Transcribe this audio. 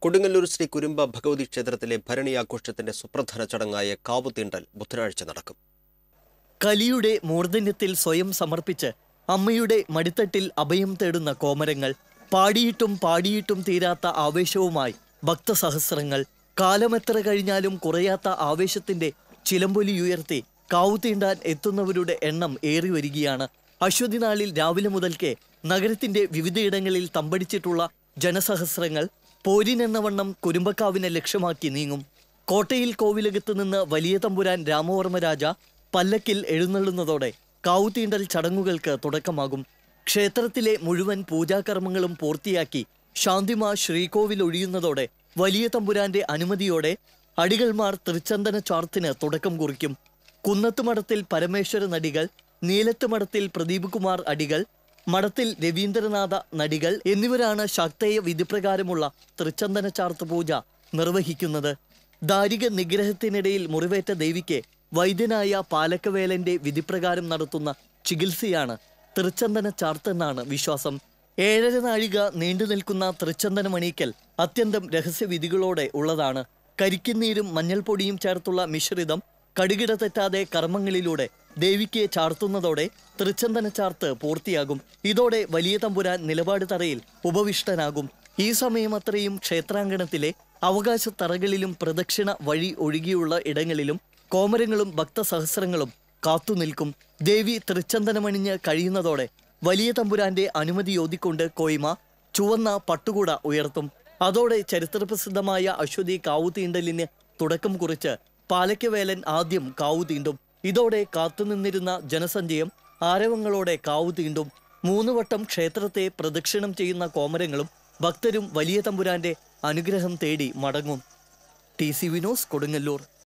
കൊടുങ്ങല്ലൂർ ശ്രീ കുരുമ്പ ഭഗവതി ക്ഷേത്രത്തിലെ ഭരണി ആഘോഷത്തിന്റെ സുപ്രധാന ചടങ്ങായ കാവുതീണ്ടൽ ബുധനാഴ്ച നടക്കും കലിയുടെ മൂർധന്യത്തിൽ സ്വയം സമർപ്പിച്ച് അമ്മയുടെ മടിത്തട്ടിൽ അഭയം തേടുന്ന കോമരങ്ങൾ പാടിയിട്ടും പാടിയിട്ടും തീരാത്ത ആവേശവുമായി ഭക്തസഹസ്രങ്ങൾ കാലമെത്ര കഴിഞ്ഞാലും കുറയാത്ത ആവേശത്തിന്റെ ചിലമ്പൊലിയുയർത്തി കാവുതീണ്ടാൻ എത്തുന്നവരുടെ എണ്ണം ഏറി വരികയാണ് അശ്വതി നാളിൽ രാവിലെ മുതൽക്കേ നഗരത്തിന്റെ വിവിധയിടങ്ങളിൽ തമ്പടിച്ചിട്ടുള്ള ജനസഹസ്രങ്ങൾ പോരിനെന്ന വണ്ണം കുരുമ്പക്കാവിനെ ലക്ഷ്യമാക്കി നീങ്ങും കോട്ടയിൽ കോവിലകത്ത് നിന്ന് വലിയ തമ്പുരാൻ രാമവർമ്മ രാജ പല്ലക്കിൽ എഴുന്നള്ളുന്നതോടെ കാവുതീണ്ടൽ ചടങ്ങുകൾക്ക് തുടക്കമാകും ക്ഷേത്രത്തിലെ മുഴുവൻ പൂജാകർമ്മങ്ങളും പൂർത്തിയാക്കി ശാന്തിമാ ശ്രീകോവിൽ ഒഴിയുന്നതോടെ വലിയ തമ്പുരാന്റെ അനുമതിയോടെ അടികൾമാർ തൃച്ചന്ദന ചാർത്തിന് തുടക്കം കുറിക്കും കുന്നത്തുമഠത്തിൽ പരമേശ്വര നടികൾ നീലത്ത് മഠത്തിൽ പ്രദീപ് കുമാർ അടികൾ മഠത്തിൽ രവീന്ദ്രനാഥ നടികൾ എന്നിവരാണ് ശാക്തേയ വിധിപ്രകാരമുള്ള തൃച്ചന്ദന ചാർത്ത് പൂജ നിർവഹിക്കുന്നത് ദാരിക നിഗ്രഹത്തിനിടയിൽ മുറിവേറ്റ ദേവിക്ക് വൈദ്യനായ പാലക്കവേലന്റെ വിധിപ്രകാരം നടത്തുന്ന ചികിത്സയാണ് തൃച്ചന്ദന ചാർത്തെന്നാണ് വിശ്വാസം ഏഴര നാഴിക നീണ്ടു നിൽക്കുന്ന തൃച്ചന്ദന മണിക്കൽ അത്യന്തം രഹസ്യവിധികളോടെ ഉള്ളതാണ് കരിക്കിനീരും മഞ്ഞൾപ്പൊടിയും ചേർത്തുള്ള മിശ്രിതം കടുകിട തെറ്റാതെ കർമ്മങ്ങളിലൂടെ ദേവിക്ക് ചാർത്തുന്നതോടെ തൃച്ചന്ദന ചാർത്ത് പൂർത്തിയാകും ഇതോടെ വലിയ തമ്പുരാൻ നിലപാട് തറയിൽ ഉപവിഷ്ടനാകും ഈ സമയം അത്രയും ക്ഷേത്രാങ്കണത്തിലെ അവകാശ തറകളിലും പ്രദക്ഷിണ വഴി ഒഴുകിയുള്ള ഇടങ്ങളിലും കോമരങ്ങളും ഭക്തസഹസ്രങ്ങളും കാത്തുനിൽക്കും ദേവി തൃച്ചന്ദനമണിഞ്ഞ് കഴിയുന്നതോടെ വലിയ തമ്പുരാന്റെ അനുമതി യോതിക്കൊണ്ട് കോയ്മ ചുവന്ന പട്ടുകൂട ഉയർത്തും അതോടെ ചരിത്രപ്രസിദ്ധമായ അശ്വതി കാവുതീണ്ടലിന് തുടക്കം കുറിച്ച് പാലക്കവേലൻ ആദ്യം കാവു തീണ്ടും ഇതോടെ കാത്തുനിന്നിരുന്ന ജനസഞ്ചയം ആരവങ്ങളോടെ കാവു തീണ്ടും മൂന്ന് വട്ടം ക്ഷേത്രത്തെ പ്രദക്ഷിണം ചെയ്യുന്ന കോമരങ്ങളും ഭക്തരും വലിയ തമ്പുരാന്റെ അനുഗ്രഹം തേടി മടങ്ങും ടി സി വിനോസ് കൊടുങ്ങല്ലൂർ